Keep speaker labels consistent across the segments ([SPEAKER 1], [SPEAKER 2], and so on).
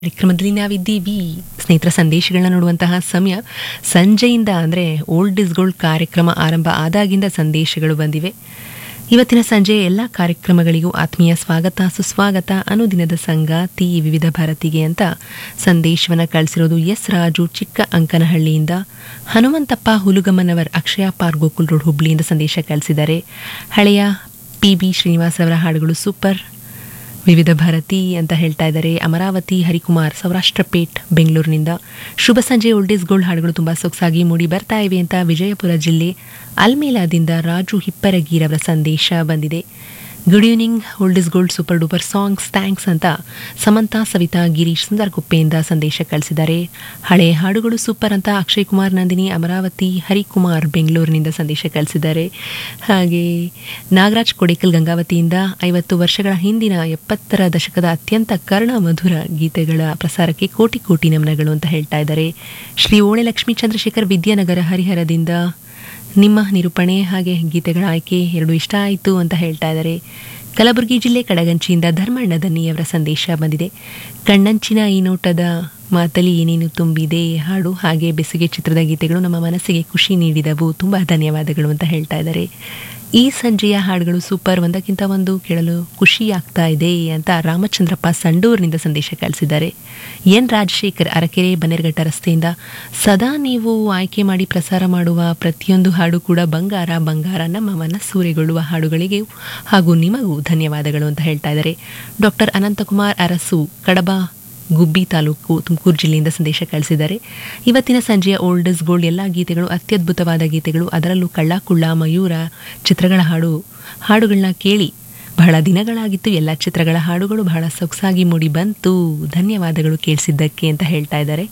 [SPEAKER 1] ಕಾರ್ಯಕ್ರಮದಲ್ಲಿ ನಾವಿದ್ದೀವಿ ಸ್ನೇಹಿತರ ಸಂದೇಶಗಳನ್ನ ನೋಡುವಂತಹ ಸಮಯ ಸಂಜೆಯಿಂದ ಅಂದರೆ ಓಲ್ಡ್ ಇಸ್ ಗೋಲ್ಡ್ ಕಾರ್ಯಕ್ರಮ ಆರಂಭ ಆದಾಗಿಂದ ಸಂದೇಶಗಳು ಬಂದಿವೆ ಇವತ್ತಿನ ಸಂಜೆ ಎಲ್ಲ ಕಾರ್ಯಕ್ರಮಗಳಿಗೂ ಆತ್ಮೀಯ ಸ್ವಾಗತ ಸುಸ್ವಾಗತ ಅನುದಿನದ ಸಂಗಾತಿ ವಿವಿಧ ಭಾರತಿಗೆ ಅಂತ ಸಂದೇಶವನ್ನು ಕಳಿಸಿರೋದು ಎಸ್ ರಾಜು ಚಿಕ್ಕ ಅಂಕನಹಳ್ಳಿಯಿಂದ ಹನುಮಂತಪ್ಪ ಹುಲುಗಮ್ಮನವರ್ ಅಕ್ಷಯ ಪಾರ್ಕ್ ಗೋಕುಲ್ ರೋಡ್ ಹುಬ್ಳಿಯಿಂದ ಸಂದೇಶ ಕಳಿಸಿದ್ದಾರೆ ಹಳೆಯ ಪಿ ಬಿ ಶ್ರೀನಿವಾಸ್ ಅವರ ಹಾಡುಗಳು ಸೂಪರ್ ವಿವಿಧ ಭಾರತಿ ಅಂತ ಹೇಳ್ತಾ ಇದ್ದಾರೆ ಅಮರಾವತಿ ಹರಿಕುಮಾರ್ ಸೌರಾಷ್ಟ್ರ ಪೇಟ್ ಬೆಂಗಳೂರಿನಿಂದ ಶುಭ ಸಂಜೆ ಓಲ್ಡೇಸ್ ಗೋಲ್ಡ್ ಹಾಡುಗಳು ತುಂಬ ಸೊಗಸಾಗಿ ಮೂಡಿ ಬರ್ತಾ ಇವೆ ಅಂತ ವಿಜಯಪುರ ಜಿಲ್ಲೆ ಅಲ್ಮೇಲಾದಿಂದ ರಾಜು ಹಿಪ್ಪರಗೀರವರ ಸಂದೇಶ ಬಂದಿದೆ good evening oldies gold super duper songs thanks ಅಂತ ಸಮಂತಾ ಸವಿತಾ ಗಿರೀಶ್ ಸುಂದರಗುಪ್ಪೆಯಿಂದ ಸಂದೇಶ ಕಳಿಸಿದ್ದಾರೆ ಹಳೆ ಹಾಡುಗಳು ಸೂಪರ್ ಅಂತ ಅಕ್ಷಯ್ ಕುಮಾರ್ ನಂದಿನಿ ಅಮರಾವತಿ ಹರಿಕುಮಾರ್ ಬೆಂಗಳೂರಿನಿಂದ ಸಂದೇಶ ಕಳಿಸಿದ್ದಾರೆ ಹಾಗೆ ನಾಗರಾಜ್ ಕೊಡೇಕಲ್ ಗಂಗಾವತಿಯಿಂದ ಐವತ್ತು ವರ್ಷಗಳ ಹಿಂದಿನ ಎಪ್ಪತ್ತರ ದಶಕದ ಅತ್ಯಂತ ಕರ್ಣ ಮಧುರ ಗೀತೆಗಳ ಪ್ರಸಾರಕ್ಕೆ ಕೋಟಿ ಕೋಟಿ ನಮನಗಳು ಅಂತ ಹೇಳ್ತಾ ಇದ್ದಾರೆ ಶ್ರೀ ಓಳೆ ಲಕ್ಷ್ಮೀ ಚಂದ್ರಶೇಖರ್ ವಿದ್ಯಾನಗರ ಹರಿಹರದಿಂದ ನಿಮ್ಮ ನಿರೂಪಣೆ ಹಾಗೆ ಗೀತೆಗಳ ಆಯ್ಕೆ ಎರಡು ಇಷ್ಟ ಆಯಿತು ಅಂತ ಹೇಳ್ತಾ ಇದ್ದಾರೆ ಕಲಬುರಗಿ ಜಿಲ್ಲೆ ಕಡಗಂಚಿಯಿಂದ ಧರ್ಮಣ್ಣ ದನ್ನಿಯವರ ಸಂದೇಶ ಬಂದಿದೆ ಕಣ್ಣಂಚಿನ ಈ ನೋಟದ ಮಾತಲ್ಲಿ ಏನೇನು ತುಂಬಿದೆ ಹಾಡು ಹಾಗೆ ಬೆಸುಗೆ ಚಿತ್ರದ ಗೀತೆಗಳು ನಮ್ಮ ಮನಸ್ಸಿಗೆ ಖುಷಿ ನೀಡಿದವು ತುಂಬ ಧನ್ಯವಾದಗಳು ಅಂತ ಹೇಳ್ತಾ ಇದ್ದಾರೆ ಈ ಸಂಜೆಯ ಹಾಡುಗಳು ಸೂಪರ್ ಒಂದಕ್ಕಿಂತ ಒಂದು ಕೇಳಲು ಖುಷಿ ಆಗ್ತಾ ಇದೆ ಅಂತ ರಾಮಚಂದ್ರಪ್ಪ ಸಂಡೂರಿನಿಂದ ಸಂದೇಶ ಕಳಿಸಿದ್ದಾರೆ ಎನ್ ರಾಜಶೇಖರ್ ಅರಕೆರೆ ಬನ್ನೇರ್ಘಟ್ಟ ರಸ್ತೆಯಿಂದ ಸದಾ ನೀವು ಆಯ್ಕೆ ಮಾಡಿ ಪ್ರಸಾರ ಮಾಡುವ ಪ್ರತಿಯೊಂದು ಹಾಡು ಕೂಡ ಬಂಗಾರ ಬಂಗಾರ ನಮ್ಮ ಮನಸ್ಸೂರೆಗೊಳ್ಳುವ ಹಾಡುಗಳಿಗೆ ಹಾಗೂ ನಿಮಗೂ ಧನ್ಯವಾದಗಳು ಅಂತ ಹೇಳ್ತಾ ಇದ್ದಾರೆ ಡಾಕ್ಟರ್ ಅನಂತಕುಮಾರ್ ಅರಸು ಕಡಬ ಗುಬ್ಬಿ ತಾಲೂಕು ತುಮಕೂರು ಜಿಲ್ಲೆಯಿಂದ ಸಂದೇಶ ಕಳಿಸಿದ್ದಾರೆ ಇವತ್ತಿನ ಸಂಜೆಯ ಓಲ್ಡ್ ಇಸ್ ಗೋಲ್ಡ್ ಎಲ್ಲ ಗೀತೆಗಳು ಅತ್ಯದ್ಭುತವಾದ ಗೀತೆಗಳು ಅದರಲ್ಲೂ ಕಳ್ಳ ಕುಳ್ಳ ಮಯೂರ ಚಿತ್ರಗಳ ಹಾಡು ಹಾಡುಗಳನ್ನ ಕೇಳಿ ಬಹಳ ದಿನಗಳಾಗಿತ್ತು ಎಲ್ಲ ಚಿತ್ರಗಳ ಹಾಡುಗಳು ಬಹಳ ಸೊಗಸಾಗಿ ಮೂಡಿ ಬಂತು ಧನ್ಯವಾದಗಳು ಕೇಳಿಸಿದ್ದಕ್ಕೆ ಅಂತ ಹೇಳ್ತಾ ಇದ್ದಾರೆ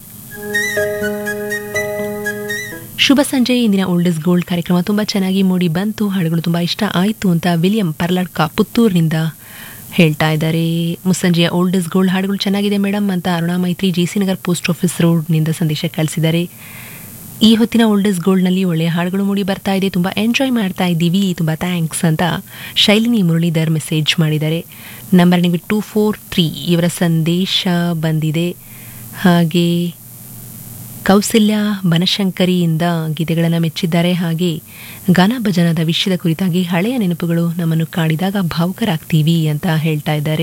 [SPEAKER 1] ಶುಭ ಸಂಜೆ ಇಂದಿನ ಓಲ್ಡ್ ಇಸ್ ಗೋಲ್ಡ್ ಕಾರ್ಯಕ್ರಮ ತುಂಬ ಚೆನ್ನಾಗಿ ಮೂಡಿ ಬಂತು ಹಾಡುಗಳು ತುಂಬ ಇಷ್ಟ ಆಯಿತು ಅಂತ ವಿಲಿಯಂ ಪರ್ಲಾಡ್ಕ ಪುತ್ತೂರಿನಿಂದ ಹೇಳ್ತಾ ಇದ್ದಾರೆ ಮುಸ್ಸಂಜೆಯ ಓಲ್ಡ್ ಇಸ್ ಗೋಲ್ಡ್ ಹಾಡುಗಳು ಚೆನ್ನಾಗಿದೆ ಮೇಡಮ್ ಅಂತ Aruna Maithri G C Nagar post office ರೋಡ್ನಿಂದ ಸಂದೇಶ ಕಳಿಸಿದ್ದಾರೆ ಈ ಹೊತ್ತಿನ ಓಲ್ಡ್ ಇಸ್ ಗೋಲ್ಡ್ನಲ್ಲಿ ಒಳ್ಳೆಯ ಹಾಡುಗಳು ಮೂಡಿ ಬರ್ತಾ ಇದೆ ತುಂಬ ಎಂಜಾಯ್ ಮಾಡ್ತಾ ಇದ್ದೀವಿ ತುಂಬ ಥ್ಯಾಂಕ್ಸ್ ಅಂತ ಶೈಲಿನಿ ಮುರಳೀಧರ್ ಮೆಸೇಜ್ ಮಾಡಿದ್ದಾರೆ ನಂಬರ್ ನಿಮಗೆ ಟೂ ಫೋರ್ ತ್ರೀ ಇವರ ಸಂದೇಶ ಬಂದಿದೆ ಹಾಗೆ ಕೌಸಲ್ಯ ಬನಶಂಕರಿಯಿಂದ ಗೀತೆಗಳನ್ನು ಮೆಚ್ಚಿದ್ದಾರೆ ಹಾಗೆ ಗಾನ ಭಜನದ ವಿಷಯದ ಕುರಿತಾಗಿ ಹಳೆಯ ನೆನಪುಗಳು ನಮ್ಮನ್ನು ಕಾಡಿದಾಗ ಭಾವುಕರಾಗ್ತೀವಿ ಅಂತ ಹೇಳ್ತಾ ಇದ್ದಾರೆ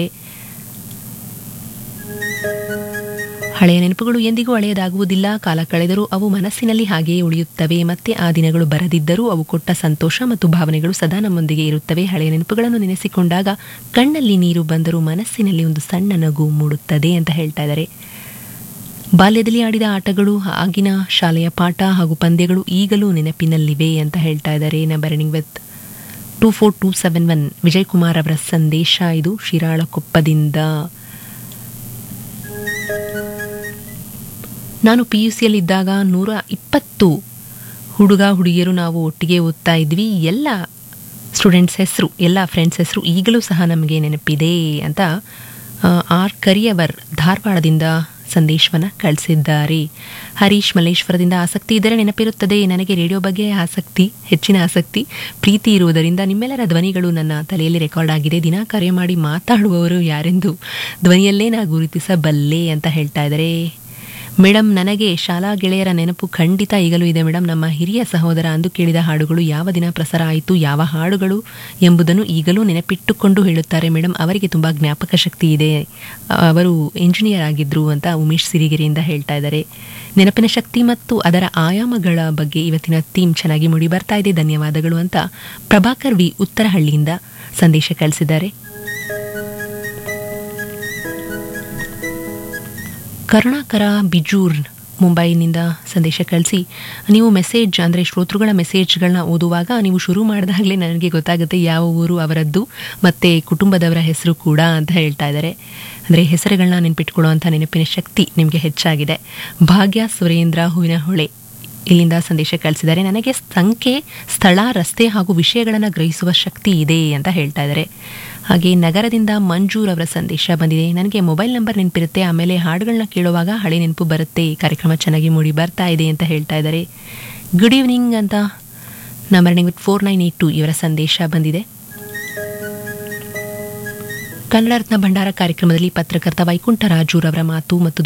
[SPEAKER 1] ಹಳೆಯ ನೆನಪುಗಳು ಎಂದಿಗೂ ಹಳೆಯದಾಗುವುದಿಲ್ಲ ಕಾಲ ಕಳೆದರೂ ಅವು ಮನಸ್ಸಿನಲ್ಲಿ ಹಾಗೆಯೇ ಉಳಿಯುತ್ತವೆ ಮತ್ತೆ ಆ ದಿನಗಳು ಬರದಿದ್ದರೂ ಅವು ಕೊಟ್ಟ ಸಂತೋಷ ಮತ್ತು ಭಾವನೆಗಳು ಸದಾ ನಮ್ಮೊಂದಿಗೆ ಇರುತ್ತವೆ ಹಳೆಯ ನೆನಪುಗಳನ್ನು ನೆನೆಸಿಕೊಂಡಾಗ ಕಣ್ಣಲ್ಲಿ ನೀರು ಬಂದರೂ ಮನಸ್ಸಿನಲ್ಲಿ ಒಂದು ಸಣ್ಣ ನಗು ಮೂಡುತ್ತದೆ ಅಂತ ಹೇಳ್ತಾ ಇದ್ದಾರೆ ಬಾಲ್ಯದಲ್ಲಿ ಆಡಿದ ಆಟಗಳು ಆಗಿನ ಶಾಲೆಯ ಪಾಠ ಹಾಗೂ ಪಂದ್ಯಗಳು ಈಗಲೂ ನೆನಪಿನಲ್ಲಿವೆ ಅಂತ ಹೇಳ್ತಾ ಇದ್ದಾರೆ numbering with two four two seven one Vijay Kumar ಅವರ ಸಂದೇಶ ಇದು ಶಿರಾಳಕೊಪ್ಪದಿಂದ ನಾನು ಪಿ ಯು ಸಿಯಲ್ಲಿದ್ದಾಗ ನೂರ ಇಪ್ಪತ್ತು ಹುಡುಗ ಹುಡುಗಿಯರು ನಾವು ಒಟ್ಟಿಗೆ ಓದ್ತಾ ಇದ್ವಿ ಎಲ್ಲ ಸ್ಟೂಡೆಂಟ್ಸ್ ಹೆಸರು ಎಲ್ಲ ಫ್ರೆಂಡ್ಸ್ ಹೆಸರು ಈಗಲೂ ಸಹ ನಮಗೆ ನೆನಪಿದೆ ಅಂತ ಆರ್ ಕರಿಯವರ್ ಧಾರವಾಡದಿಂದ ಸಂದೇಶವನ್ನು ಕಳಿಸಿದ್ದಾರೆ ಹರೀಶ್ ಮಲ್ಲೇಶ್ವರದಿಂದ ಆಸಕ್ತಿ ಇದ್ದರೆ ನೆನಪಿರುತ್ತದೆ ನನಗೆ ರೇಡಿಯೋ ಬಗ್ಗೆ ಆಸಕ್ತಿ ಹೆಚ್ಚಿನ ಆಸಕ್ತಿ ಪ್ರೀತಿ ಇರುವುದರಿಂದ ನಿಮ್ಮೆಲ್ಲರ ಧ್ವನಿಗಳು ನನ್ನ ತಲೆಯಲ್ಲಿ ರೆಕಾರ್ಡ್ ಆಗಿದೆ ದಿನ ಕರೆ ಮಾಡಿ ಮಾತಾಡುವವರು ಯಾರೆಂದು ಧ್ವನಿಯಲ್ಲೇ ನಾ ಗುರುತಿಸಬಲ್ಲೆ ಅಂತ ಹೇಳ್ತಾ ಇದ್ದಾರೆ ಮೇಡಮ್ ನನಗೆ ಶಾಲಾ ಗೆಳೆಯರ ನೆನಪು ಖಂಡಿತ ಈಗಲೂ ಇದೆ ಮೇಡಮ್ ನಮ್ಮ ಹಿರಿಯ ಸಹೋದರ ಅಂದು ಕೇಳಿದ ಹಾಡುಗಳು ಯಾವ ದಿನ ಪ್ರಸಾರ ಆಯಿತು ಯಾವ ಹಾಡುಗಳು ಎಂಬುದನ್ನು ಈಗಲೂ ನೆನಪಿಟ್ಟುಕೊಂಡು ಹೇಳುತ್ತಾರೆ ಮೇಡಮ್ ಅವರಿಗೆ ತುಂಬ ಜ್ಞಾಪಕ ಶಕ್ತಿ ಇದೆ ಅವರು ಇಂಜಿನಿಯರ್ ಆಗಿದ್ರು ಅಂತ ಉಮೇಶ್ ಸಿರಿಗೆರೆಯಿಂದ ಹೇಳ್ತಾ ಇದ್ದಾರೆ ನೆನಪಿನ ಶಕ್ತಿ ಮತ್ತು ಅದರ ಆಯಾಮಗಳ ಬಗ್ಗೆ ಇವತ್ತಿನ ಥೀಮ್ ಚೆನ್ನಾಗಿ ಮೂಡಿ ಬರ್ತಾ ಇದೆ ಧನ್ಯವಾದಗಳು ಅಂತ ಪ್ರಭಾಕರ್ ವಿ ಉತ್ತರಹಳ್ಳಿಯಿಂದ ಸಂದೇಶ ಕಳಿಸಿದ್ದಾರೆ ಕರುಣಾಕರ ಬಿಜೂರ್ ಮುಂಬೈನಿಂದ ಸಂದೇಶ ಕಳಿಸಿ ನೀವು ಮೆಸೇಜ್ ಅಂದರೆ ಶ್ರೋತೃಗಳ ಮೆಸೇಜ್ಗಳನ್ನ ಓದುವಾಗ ನೀವು ಶುರು ಮಾಡಿದಾಗಲೇ ನನಗೆ ಗೊತ್ತಾಗುತ್ತೆ ಯಾವ ಊರು ಅವರದ್ದು ಮತ್ತು ಕುಟುಂಬದವರ ಹೆಸರು ಕೂಡ ಅಂತ ಹೇಳ್ತಾ ಇದ್ದಾರೆ ಅಂದರೆ ಹೆಸರುಗಳನ್ನ ನೆನಪಿಟ್ಕೊಳ್ಳುವಂಥ ನೆನಪಿನ ಶಕ್ತಿ ನಿಮಗೆ ಹೆಚ್ಚಾಗಿದೆ ಭಾಗ್ಯ ಸುರೇಂದ್ರ ಹೂವಿನ ಹೊಳೆ ಇಲ್ಲಿಂದ ಸಂದೇಶ ಕಳಿಸಿದ್ದಾರೆ ನನಗೆ ಸಂಖ್ಯೆ ಸ್ಥಳ ರಸ್ತೆ ಹಾಗೂ ವಿಷಯಗಳನ್ನು ಗ್ರಹಿಸುವ ಶಕ್ತಿ ಇದೆ ಅಂತ ಹೇಳ್ತಾ ಇದ್ದಾರೆ ಹಾಗೆ ನಗರದಿಂದ ಮಂಜೂರ್ ಅವರ ಸಂದೇಶ ಬಂದಿದೆ ನನಗೆ ಮೊಬೈಲ್ ನಂಬರ್ ನೆನಪಿರುತ್ತೆ ಆಮೇಲೆ ಹಾಡುಗಳನ್ನ ಕೇಳುವಾಗ ಹಳೆ ನೆನಪು ಬರುತ್ತೆ ಕಾರ್ಯಕ್ರಮ ಚೆನ್ನಾಗಿ ಮೂಡಿ ಬರ್ತಾ ಇದೆ ಅಂತ ಹೇಳ್ತಾ ಇದ್ದಾರೆ ಗುಡ್ ಈವ್ನಿಂಗ್ ಅಂತ number with four nine eight two ಇವರ ಸಂದೇಶ ಬಂದಿದೆ ಕನ್ನಡ ರತ್ನ ಭಂಡಾರ ಕಾರ್ಯಕ್ರಮದಲ್ಲಿ ಪತ್ರಕರ್ತ ವೈಕುಂಠ ರಾಜೂರವರ ಮಾತು ಮತ್ತು